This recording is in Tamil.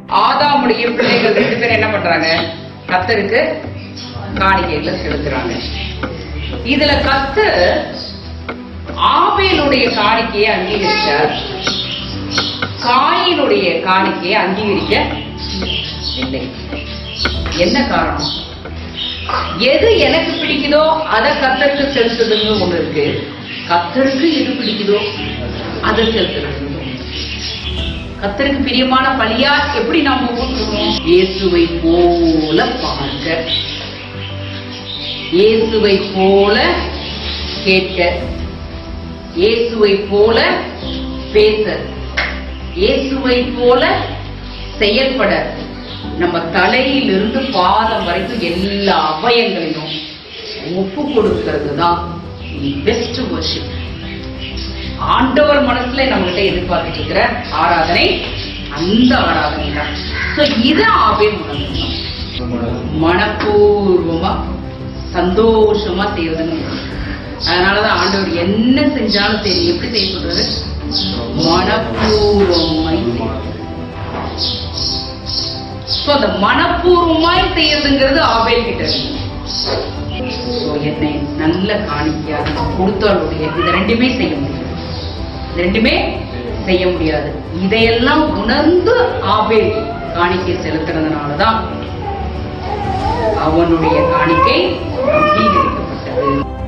ஆதாமுடைய பிள்ளைகள் ரெண்டு பேரும் என்ன பண்றாங்க கத்தருக்கு காணிக்கைகளை செலுத்துறாங்க இதுல கத்தர் ஆபேலுடைய காணிக்கையை அங்கீகரிச்சார் காயினுடைய காணிக்கையை அங்கீகரிக்க இல்லை என்ன காரணம் எது எனக்கு பிடிக்குதோ அதை கத்தருக்கு செலுத்துதுன்னு ஒண்ணு இருக்கு கத்தருக்கு எது பிடிக்குதோ அதை செலுத்துறது கத்தருக்கு பிரியமான பலியா எப்படி நாம ஊற்றுறோம் இயேசுவை போல பார்க்க இயேசுவை போல கேட்க இயேசுவை போல பேச இயேசுவை போல செயல்பட நம்ம தலையிலிருந்து பாதம் வரைக்கும் எல்லா அவயங்களையும் ஒப்பு கொடுக்கிறது தான் பெஸ்ட் வர்ஷிப் ஆண்டவர் மனசுல நம்மகிட்ட எதிர்பார்த்துட்டு இருக்கிற ஆராதனை அந்த ஆராதனை தான் So, இத ஆவே உணரணும் மனப்பூர்வமா சந்தோஷமா செய்யறதுன்னு அதனாலதான் ஆண்டவர் என்ன செஞ்சாலும் சரி எப்படி செய்ய சொல்றது மனப்பூர்வமாய் ஸோ அந்த மனப்பூர்வமாய் செய்யறதுங்கிறது ஆபேல் கிட்ட இருக்கு ஸோ என்னை நல்ல காணிக்கையா கொடுத்தாலுடைய இது ரெண்டுமே செய்ய முடியாது இது ரெண்டுமே செய்ய முடியாது இதையெல்லாம் உணர்ந்து ஆபேல் காணிக்கை செலுத்துறதுனாலதான் அவனுடைய காணிக்கை அங்கீகரிக்கப்பட்டது